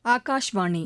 ஆகாஷ்வாணி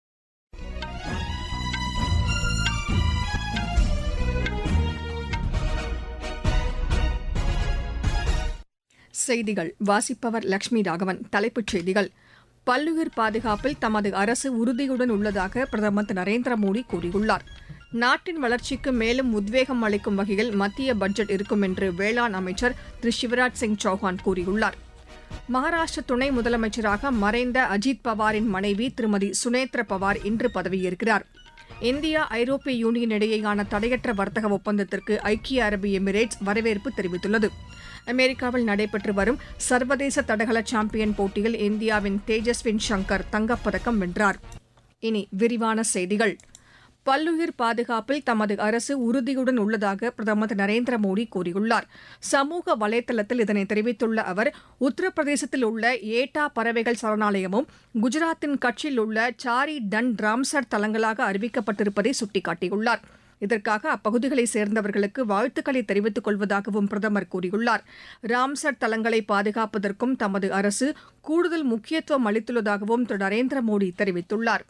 செய்திகள் வாசிப்பவர் லட்சுமி ராகவன் தலைப்புச் செய்திகள் பல்லுயிர் பாதுகாப்பில் தமது அரசு உறுதியுடன் உள்ளதாக பிரதமர் திரு நரேந்திர மோடி கூறியுள்ளார் நாட்டின் வளர்ச்சிக்கு மேலும் உத்வேகம் அளிக்கும் வகையில் மத்திய பட்ஜெட் இருக்கும் என்று வேளாண் அமைச்சர் திரு சிவராஜ் சிங் சௌஹான் கூறியுள்ளார் மகாராஷ்டிர துணை முதலமைச்சராக மறைந்த அஜித் பவாரின் மனைவி திருமதி சுனேத்ர பவார் இன்று பதவியேற்கிறார் இந்தியா ஐரோப்பிய யூனியன் இடையேயான தடையற்ற வர்த்தக ஒப்பந்தத்திற்கு ஐக்கிய அரபு எமிரேட்ஸ் வரவேற்பு தெரிவித்துள்ளது அமெரிக்காவில் நடைபெற்று வரும் சர்வதேச தடகள சாம்பியன் போட்டியில் இந்தியாவின் தேஜஸ்வின் சங்கர் தங்கப்பதக்கம் வென்றார் இனி விரிவான செய்திகள் பல்லுயிர் பாதுகாப்பில் தமது அரசு உறுதியுடன் உள்ளதாக பிரதமர் திரு நரேந்திர மோடி கூறியுள்ளார் சமூக வலைதளத்தில் இதனை தெரிவித்துள்ள அவர் உத்தரப்பிரதேசத்தில் உள்ள ஏட்டா பறவைகள் சரணாலயமும் குஜராத்தின் கட்சில் உள்ள சாரி டன் ராம்சர் தலங்களாக அறிவிக்கப்பட்டிருப்பதை சுட்டிக்காட்டியுள்ளார் இதற்காக அப்பகுதிகளைச் சேர்ந்தவர்களுக்கு வாழ்த்துக்களை தெரிவித்துக் கொள்வதாகவும் பிரதமர் கூறியுள்ளார் ராம்சர் தலங்களை பாதுகாப்பதற்கும் தமது அரசு கூடுதல் முக்கியத்துவம் அளித்துள்ளதாகவும் திரு நரேந்திர மோடி தெரிவித்துள்ளார்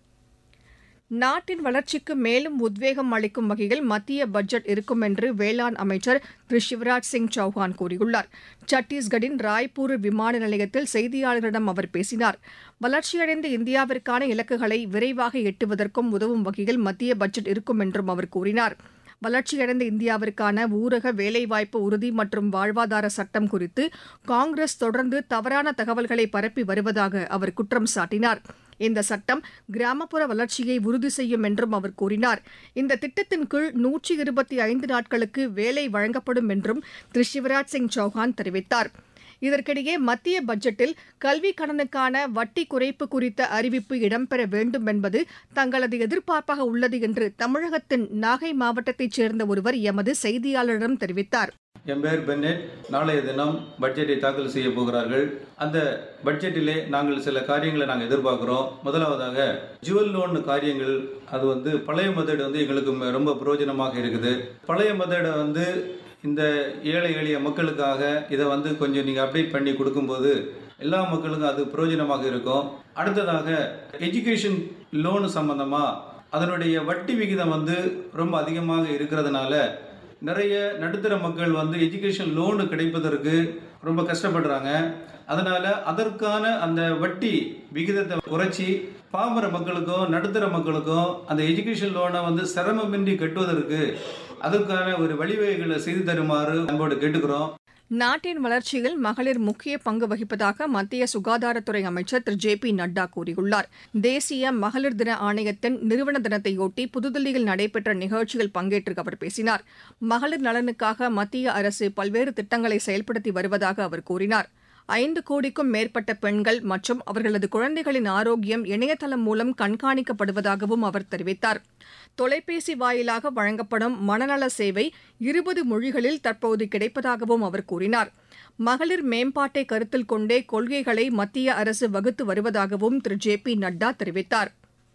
நாட்டின் வளர்ச்சிக்கு மேலும் உத்வேகம் அளிக்கும் வகையில் மத்திய பட்ஜெட் இருக்கும் என்று வேளாண் அமைச்சர் திரு சிவராஜ் சிங் சௌஹான் கூறியுள்ளார் சத்தீஸ்கட்டின் ராய்ப்பூர் விமான நிலையத்தில் செய்தியாளர்களிடம் அவர் பேசினார் வளர்ச்சியடைந்த இந்தியாவிற்கான இலக்குகளை விரைவாக எட்டுவதற்கும் உதவும் வகையில் மத்திய பட்ஜெட் இருக்கும் என்றும் அவர் கூறினார் வளர்ச்சியடைந்த இந்தியாவிற்கான ஊரக வேலைவாய்ப்பு உறுதி மற்றும் வாழ்வாதார சட்டம் குறித்து காங்கிரஸ் தொடர்ந்து தவறான தகவல்களை பரப்பி வருவதாக அவர் குற்றம் சாட்டினார் இந்த சட்டம் கிராமப்புற வளர்ச்சியை உறுதி செய்யும் என்றும் அவர் கூறினார் இந்த திட்டத்தின் கீழ் நூற்றி இருபத்தி ஐந்து நாட்களுக்கு வேலை வழங்கப்படும் என்றும் திரு சிவராஜ் சிங் சௌஹான் தெரிவித்தார் இதற்கிடையே மத்திய பட்ஜெட்டில் கல்விக் கடனுக்கான வட்டி குறைப்பு குறித்த அறிவிப்பு இடம்பெற வேண்டும் என்பது தங்களது எதிர்பார்ப்பாக உள்ளது என்று தமிழகத்தின் நாகை மாவட்டத்தைச் சேர்ந்த ஒருவர் எமது செய்தியாளரிடம் தெரிவித்தார் என் பேர் பென்னெட் நாளைய தினம் பட்ஜெட்டை தாக்கல் செய்ய போகிறார்கள் அந்த பட்ஜெட்டிலே நாங்கள் சில காரியங்களை நாங்கள் எதிர்பார்க்கிறோம் முதலாவதாக ஜுவல் லோன் காரியங்கள் அது வந்து பழைய மெத்தட் வந்து எங்களுக்கு ரொம்ப பிரயோஜனமாக இருக்குது பழைய மெத்தடை வந்து இந்த ஏழை எளிய மக்களுக்காக இதை வந்து கொஞ்சம் நீங்கள் அப்டேட் பண்ணி கொடுக்கும்போது எல்லா மக்களுக்கும் அது பிரயோஜனமாக இருக்கும் அடுத்ததாக எஜுகேஷன் லோனு சம்பந்தமாக அதனுடைய வட்டி விகிதம் வந்து ரொம்ப அதிகமாக இருக்கிறதுனால நிறைய நடுத்தர மக்கள் வந்து எஜுகேஷன் லோனு கிடைப்பதற்கு ரொம்ப கஷ்டப்படுறாங்க அதனால அதற்கான அந்த வட்டி விகிதத்தை குறைச்சி பாமர மக்களுக்கும் நடுத்தர மக்களுக்கும் அந்த எஜுகேஷன் லோனை வந்து சிரமமின்றி கட்டுவதற்கு அதற்கான ஒரு வழிவகைகளை செய்து தருமாறு அன்போடு கேட்டுக்கிறோம் நாட்டின் வளர்ச்சியில் மகளிர் முக்கிய பங்கு வகிப்பதாக மத்திய சுகாதாரத்துறை அமைச்சர் திரு ஜே பி நட்டா கூறியுள்ளார் தேசிய மகளிர் தின ஆணையத்தின் நிறுவன தினத்தையொட்டி புதுதில்லியில் நடைபெற்ற நிகழ்ச்சியில் பங்கேற்று அவர் பேசினார் மகளிர் நலனுக்காக மத்திய அரசு பல்வேறு திட்டங்களை செயல்படுத்தி வருவதாக அவர் கூறினார் ஐந்து கோடிக்கும் மேற்பட்ட பெண்கள் மற்றும் அவர்களது குழந்தைகளின் ஆரோக்கியம் இணையதளம் மூலம் கண்காணிக்கப்படுவதாகவும் அவர் தெரிவித்தார் தொலைபேசி வாயிலாக வழங்கப்படும் மனநல சேவை இருபது மொழிகளில் தற்போது கிடைப்பதாகவும் அவர் கூறினார் மகளிர் மேம்பாட்டை கருத்தில் கொண்டே கொள்கைகளை மத்திய அரசு வகுத்து வருவதாகவும் திரு ஜே பி நட்டா தெரிவித்தார்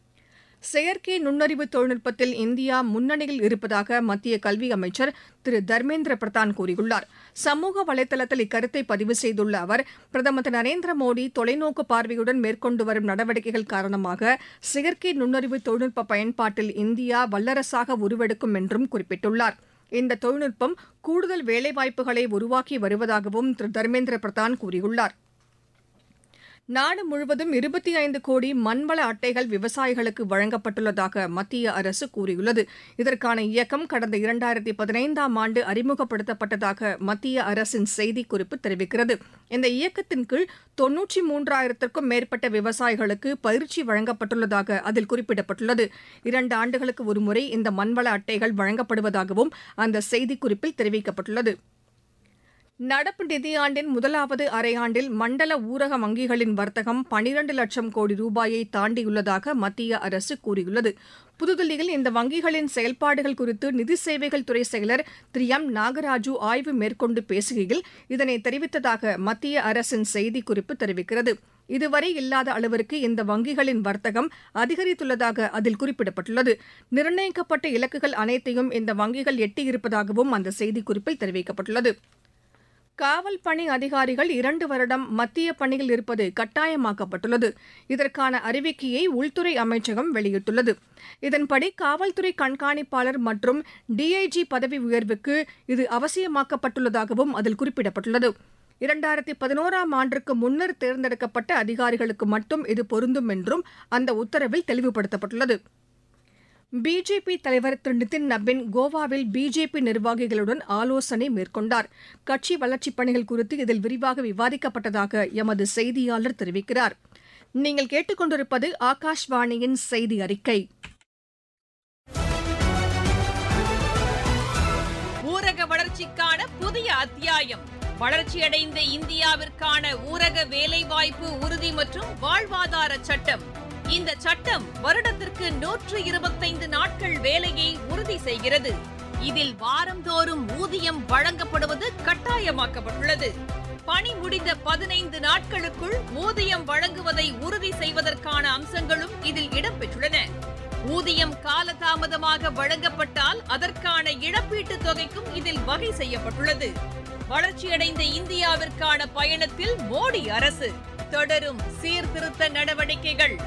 செயற்கை நுண்ணறிவு தொழில்நுட்பத்தில் இந்தியா முன்னணியில் இருப்பதாக மத்திய கல்வி அமைச்சர் திரு தர்மேந்திர பிரதான் கூறியுள்ளார் சமூக வலைதளத்தில் இக்கருத்தை பதிவு செய்துள்ள அவர் பிரதமர் திரு நரேந்திர மோடி தொலைநோக்கு பார்வையுடன் மேற்கொண்டு வரும் நடவடிக்கைகள் காரணமாக செயற்கை நுண்ணறிவு தொழில்நுட்ப பயன்பாட்டில் இந்தியா வல்லரசாக உருவெடுக்கும் என்றும் குறிப்பிட்டுள்ளார் இந்த தொழில்நுட்பம் கூடுதல் வேலைவாய்ப்புகளை உருவாக்கி வருவதாகவும் திரு தர்மேந்திர பிரதான் கூறியுள்ளார் நாடு முழுவதும் இருபத்தி ஐந்து கோடி மண்வள அட்டைகள் விவசாயிகளுக்கு வழங்கப்பட்டுள்ளதாக மத்திய அரசு கூறியுள்ளது இதற்கான இயக்கம் கடந்த இரண்டாயிரத்தி பதினைந்தாம் ஆண்டு அறிமுகப்படுத்தப்பட்டதாக மத்திய அரசின் செய்திக்குறிப்பு தெரிவிக்கிறது இந்த இயக்கத்தின் கீழ் தொன்னூற்றி மூன்றாயிரத்திற்கும் மேற்பட்ட விவசாயிகளுக்கு பயிற்சி வழங்கப்பட்டுள்ளதாக அதில் குறிப்பிடப்பட்டுள்ளது இரண்டு ஆண்டுகளுக்கு ஒருமுறை இந்த மண்வள அட்டைகள் வழங்கப்படுவதாகவும் அந்த செய்திக்குறிப்பில் தெரிவிக்கப்பட்டுள்ளது நடப்பு நிதியாண்டின் முதலாவது அரையாண்டில் மண்டல ஊரக வங்கிகளின் வர்த்தகம் பனிரண்டு லட்சம் கோடி ரூபாயை தாண்டியுள்ளதாக மத்திய அரசு கூறியுள்ளது புதுதில்லியில் இந்த வங்கிகளின் செயல்பாடுகள் குறித்து நிதி சேவைகள் துறை செயலர் திரு எம் நாகராஜு ஆய்வு மேற்கொண்டு பேசுகையில் இதனை தெரிவித்ததாக மத்திய அரசின் செய்திக்குறிப்பு தெரிவிக்கிறது இதுவரை இல்லாத அளவிற்கு இந்த வங்கிகளின் வர்த்தகம் அதிகரித்துள்ளதாக அதில் குறிப்பிடப்பட்டுள்ளது நிர்ணயிக்கப்பட்ட இலக்குகள் அனைத்தையும் இந்த வங்கிகள் எட்டியிருப்பதாகவும் அந்த செய்திக்குறிப்பில் தெரிவிக்கப்பட்டுள்ளது காவல் பணி அதிகாரிகள் இரண்டு வருடம் மத்திய பணியில் இருப்பது கட்டாயமாக்கப்பட்டுள்ளது இதற்கான அறிவிக்கையை உள்துறை அமைச்சகம் வெளியிட்டுள்ளது இதன்படி காவல்துறை கண்காணிப்பாளர் மற்றும் டிஐஜி பதவி உயர்வுக்கு இது அவசியமாக்கப்பட்டுள்ளதாகவும் அதில் குறிப்பிடப்பட்டுள்ளது இரண்டாயிரத்தி பதினோராம் ஆண்டிற்கு முன்னர் தேர்ந்தெடுக்கப்பட்ட அதிகாரிகளுக்கு மட்டும் இது பொருந்தும் என்றும் அந்த உத்தரவில் தெளிவுபடுத்தப்பட்டுள்ளது பிஜேபி தலைவர் திரு நிதின் நபின் கோவாவில் பிஜேபி நிர்வாகிகளுடன் ஆலோசனை மேற்கொண்டார் கட்சி வளர்ச்சிப் பணிகள் குறித்து இதில் விரிவாக விவாதிக்கப்பட்டதாக எமது செய்தியாளர் தெரிவிக்கிறார் நீங்கள் கேட்டுக்கொண்டிருப்பது ஆகாஷ்வாணியின் செய்தி அறிக்கை ஊரக வளர்ச்சிக்கான புதிய அத்தியாயம் வளர்ச்சியடைந்த இந்தியாவிற்கான ஊரக வேலைவாய்ப்பு உறுதி மற்றும் வாழ்வாதார சட்டம் இந்த சட்டம் வருடத்திற்கு நூற்று இருபத்தைந்து நாட்கள் வேலையை உறுதி செய்கிறது இதில் வாரந்தோறும் ஊதியம் வழங்கப்படுவது கட்டாயமாக்கப்பட்டுள்ளது பணி முடிந்த பதினைந்து நாட்களுக்குள் ஊதியம் வழங்குவதை உறுதி செய்வதற்கான அம்சங்களும் இதில் இடம்பெற்றுள்ளன ஊதியம் காலதாமதமாக வழங்கப்பட்டால் அதற்கான இழப்பீட்டுத் தொகைக்கும் இதில் வகை செய்யப்பட்டுள்ளது வளர்ச்சியடைந்த இந்தியாவிற்கான பயணத்தில் மோடி அரசு தொடரும் சீர்திருத்த நடவடிக்கைகள்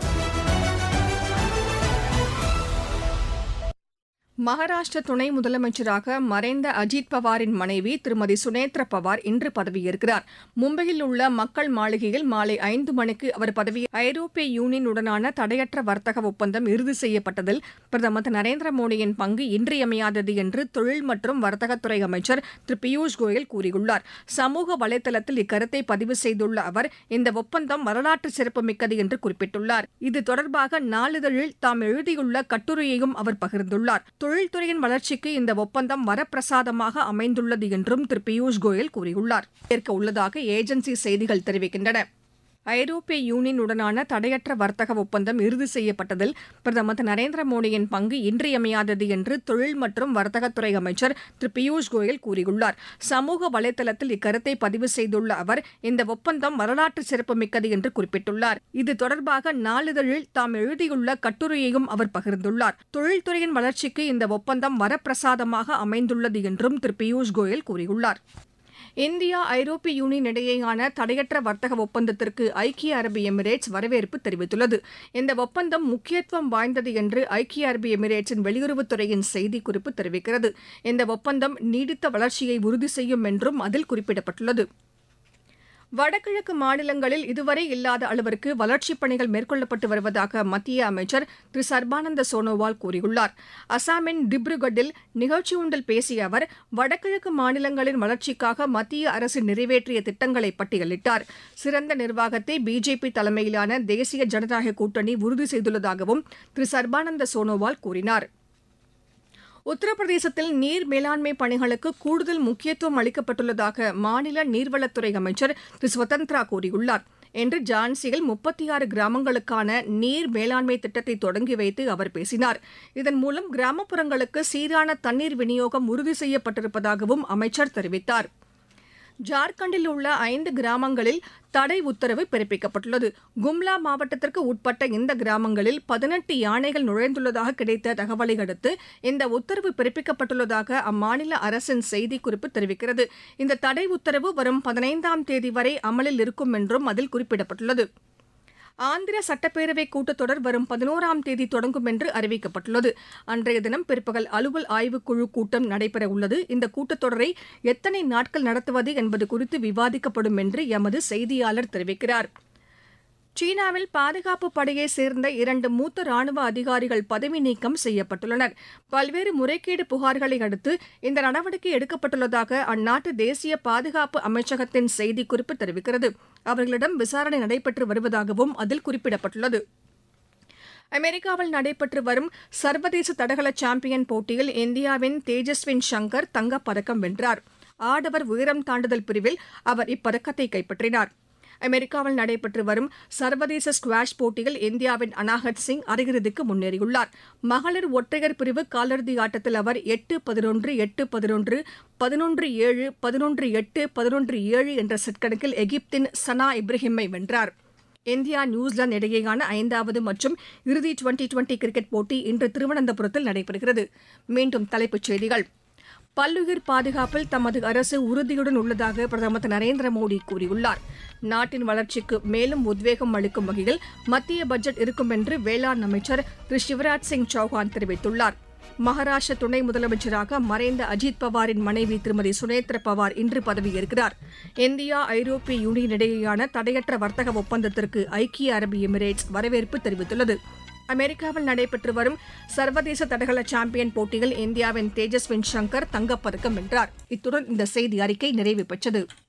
மகாராஷ்டிர துணை முதலமைச்சராக மறைந்த அஜித் பவாரின் மனைவி திருமதி சுனேத்ரா பவார் இன்று பதவியேற்கிறார் மும்பையில் உள்ள மக்கள் மாளிகையில் மாலை ஐந்து மணிக்கு அவர் பதவி ஐரோப்பிய யூனியனுடனான தடையற்ற வர்த்தக ஒப்பந்தம் இறுதி செய்யப்பட்டதில் பிரதமர் திரு நரேந்திர மோடியின் பங்கு இன்றியமையாதது என்று தொழில் மற்றும் வர்த்தகத்துறை அமைச்சர் திரு பியூஷ் கோயல் கூறியுள்ளார் சமூக வலைதளத்தில் இக்கருத்தை பதிவு செய்துள்ள அவர் இந்த ஒப்பந்தம் வரலாற்று சிறப்புமிக்கது என்று குறிப்பிட்டுள்ளார் இது தொடர்பாக நாளிதழில் தாம் எழுதியுள்ள கட்டுரையையும் அவர் பகிர்ந்துள்ளார் தொழில்துறையின் வளர்ச்சிக்கு இந்த ஒப்பந்தம் வரப்பிரசாதமாக அமைந்துள்ளது என்றும் திரு பியூஷ் கோயல் கூறியுள்ளார் ஏற்க உள்ளதாக ஏஜென்சி செய்திகள் தெரிவிக்கின்றன ஐரோப்பிய யூனியனுடனான தடையற்ற வர்த்தக ஒப்பந்தம் இறுதி செய்யப்பட்டதில் பிரதமர் திரு நரேந்திர மோடியின் பங்கு இன்றியமையாதது என்று தொழில் மற்றும் வர்த்தகத்துறை அமைச்சர் திரு பியூஷ் கோயல் கூறியுள்ளார் சமூக வலைதளத்தில் இக்கருத்தை பதிவு செய்துள்ள அவர் இந்த ஒப்பந்தம் வரலாற்று சிறப்புமிக்கது என்று குறிப்பிட்டுள்ளார் இது தொடர்பாக நாளிதழில் தாம் எழுதியுள்ள கட்டுரையையும் அவர் பகிர்ந்துள்ளார் தொழில்துறையின் வளர்ச்சிக்கு இந்த ஒப்பந்தம் வரப்பிரசாதமாக அமைந்துள்ளது என்றும் திரு பியூஷ் கோயல் கூறியுள்ளார் இந்தியா ஐரோப்பிய யூனியன் இடையேயான தடையற்ற வர்த்தக ஒப்பந்தத்திற்கு ஐக்கிய அரபு எமிரேட்ஸ் வரவேற்பு தெரிவித்துள்ளது இந்த ஒப்பந்தம் முக்கியத்துவம் வாய்ந்தது என்று ஐக்கிய அரபு எமிரேட்ஸின் வெளியுறவுத்துறையின் செய்திக்குறிப்பு தெரிவிக்கிறது இந்த ஒப்பந்தம் நீடித்த வளர்ச்சியை உறுதி செய்யும் என்றும் அதில் குறிப்பிடப்பட்டுள்ளது வடகிழக்கு மாநிலங்களில் இதுவரை இல்லாத அளவிற்கு வளர்ச்சிப் பணிகள் மேற்கொள்ளப்பட்டு வருவதாக மத்திய அமைச்சர் திரு சர்பானந்த சோனோவால் கூறியுள்ளார் அசாமின் திப்ருகட்டில் நிகழ்ச்சி ஒன்றில் பேசிய அவர் வடகிழக்கு மாநிலங்களின் வளர்ச்சிக்காக மத்திய அரசு நிறைவேற்றிய திட்டங்களை பட்டியலிட்டார் சிறந்த நிர்வாகத்தை பிஜேபி தலைமையிலான தேசிய ஜனநாயக கூட்டணி உறுதி செய்துள்ளதாகவும் திரு சர்பானந்த சோனோவால் கூறினார் உத்தரப்பிரதேசத்தில் நீர் மேலாண்மை பணிகளுக்கு கூடுதல் முக்கியத்துவம் அளிக்கப்பட்டுள்ளதாக மாநில நீர்வளத்துறை அமைச்சர் திரு ஸ்வதந்த்ரா கூறியுள்ளார் இன்று ஜான்சியில் முப்பத்தி ஆறு கிராமங்களுக்கான நீர் மேலாண்மை திட்டத்தை தொடங்கி வைத்து அவர் பேசினார் இதன் மூலம் கிராமப்புறங்களுக்கு சீரான தண்ணீர் விநியோகம் உறுதி செய்யப்பட்டிருப்பதாகவும் அமைச்சர் தெரிவித்தார் ஜார்க்கண்டில் உள்ள ஐந்து கிராமங்களில் தடை உத்தரவு பிறப்பிக்கப்பட்டுள்ளது கும்லா மாவட்டத்திற்கு உட்பட்ட இந்த கிராமங்களில் பதினெட்டு யானைகள் நுழைந்துள்ளதாக கிடைத்த தகவலை அடுத்து இந்த உத்தரவு பிறப்பிக்கப்பட்டுள்ளதாக அம்மாநில அரசின் செய்திக்குறிப்பு தெரிவிக்கிறது இந்த தடை உத்தரவு வரும் பதினைந்தாம் தேதி வரை அமலில் இருக்கும் என்றும் அதில் குறிப்பிடப்பட்டுள்ளது ஆந்திர சட்டப்பேரவை கூட்டத்தொடர் வரும் பதினோராம் தேதி தொடங்கும் என்று அறிவிக்கப்பட்டுள்ளது அன்றைய தினம் பிற்பகல் அலுவல் ஆய்வுக்குழு கூட்டம் நடைபெற உள்ளது இந்த கூட்டத்தொடரை எத்தனை நாட்கள் நடத்துவது என்பது குறித்து விவாதிக்கப்படும் என்று எமது செய்தியாளர் தெரிவிக்கிறார் சீனாவில் பாதுகாப்பு படையைச் சேர்ந்த இரண்டு மூத்த ராணுவ அதிகாரிகள் பதவி நீக்கம் செய்யப்பட்டுள்ளனர் பல்வேறு முறைகேடு புகார்களை அடுத்து இந்த நடவடிக்கை எடுக்கப்பட்டுள்ளதாக அந்நாட்டு தேசிய பாதுகாப்பு அமைச்சகத்தின் செய்திக்குறிப்பு தெரிவிக்கிறது அவர்களிடம் விசாரணை நடைபெற்று வருவதாகவும் அதில் குறிப்பிடப்பட்டுள்ளது அமெரிக்காவில் நடைபெற்று வரும் சர்வதேச தடகள சாம்பியன் போட்டியில் இந்தியாவின் தேஜஸ்வின் சங்கர் தங்கப்பதக்கம் வென்றார் ஆடவர் உயரம் தாண்டுதல் பிரிவில் அவர் இப்பதக்கத்தை கைப்பற்றினார் அமெரிக்காவில் நடைபெற்று வரும் சர்வதேச ஸ்குவாஷ் போட்டியில் இந்தியாவின் அனாஹத் சிங் அரையிறுதிக்கு முன்னேறியுள்ளார் மகளிர் ஒற்றையர் பிரிவு காலிறுதி ஆட்டத்தில் அவர் எட்டு பதினொன்று எட்டு பதினொன்று பதினொன்று ஏழு பதினொன்று எட்டு பதினொன்று ஏழு என்ற செட் கணக்கில் எகிப்தின் சனா இப்ராஹிமை வென்றார் இந்தியா நியூசிலாந்து இடையேயான ஐந்தாவது மற்றும் இறுதி டுவெண்டி டுவெண்டி கிரிக்கெட் போட்டி இன்று திருவனந்தபுரத்தில் நடைபெறுகிறது மீண்டும் தலைப்புச் செய்திகள் பல்லுயிர் பாதுகாப்பில் தமது அரசு உறுதியுடன் உள்ளதாக பிரதமர் திரு நரேந்திர மோடி கூறியுள்ளார் நாட்டின் வளர்ச்சிக்கு மேலும் உத்வேகம் அளிக்கும் வகையில் மத்திய பட்ஜெட் இருக்கும் என்று வேளாண் அமைச்சர் திரு சிவராஜ் சிங் சௌஹான் தெரிவித்துள்ளார் மகாராஷ்டிர துணை முதலமைச்சராக மறைந்த அஜித் பவாரின் மனைவி திருமதி சுனேத்ர பவார் இன்று பதவியேற்கிறார் இந்தியா ஐரோப்பிய யூனியன் இடையேயான தடையற்ற வர்த்தக ஒப்பந்தத்திற்கு ஐக்கிய அரபு எமிரேட்ஸ் வரவேற்பு தெரிவித்துள்ளது அமெரிக்காவில் நடைபெற்று வரும் சர்வதேச தடகள சாம்பியன் போட்டியில் இந்தியாவின் தேஜஸ்வின் சங்கர் தங்கப்பதக்கம் வென்றார் இத்துடன் இந்த செய்தி அறிக்கை நிறைவு பெற்றது